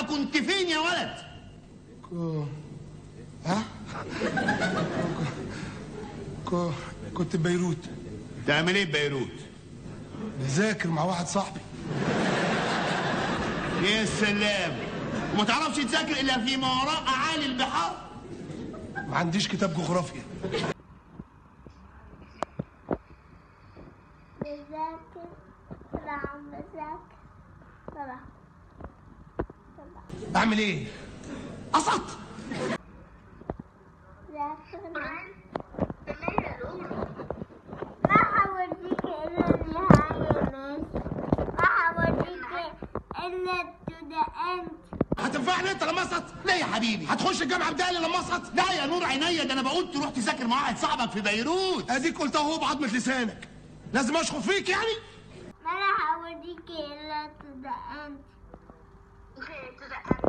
كنت فين يا ولد كو... ها كو... كنت في بيروت تعمل ايه في بيروت بذاكر مع واحد صاحبي يا سلام وما تعرفش تذاكر الا في ما وراء اعالي البحار ما عنديش كتاب جغرافيا بذاكر طلع بذاكر طلع اعمل ايه قصد ذاكر ما هوريك إلا النهاية ماشي ما هوريك إلا to the end هتنفعني انت لما قصد لا يا حبيبي هتخش الجامعه بدالي لما قصد لا يا نور عينيا ده انا بقول تروح تذاكر مع واحد صاحبك في بيروت اديك قلت اهو بعضمه لسانك لازم اشخط فيك يعني ما أنا هوريك إلا to the end Okay, to the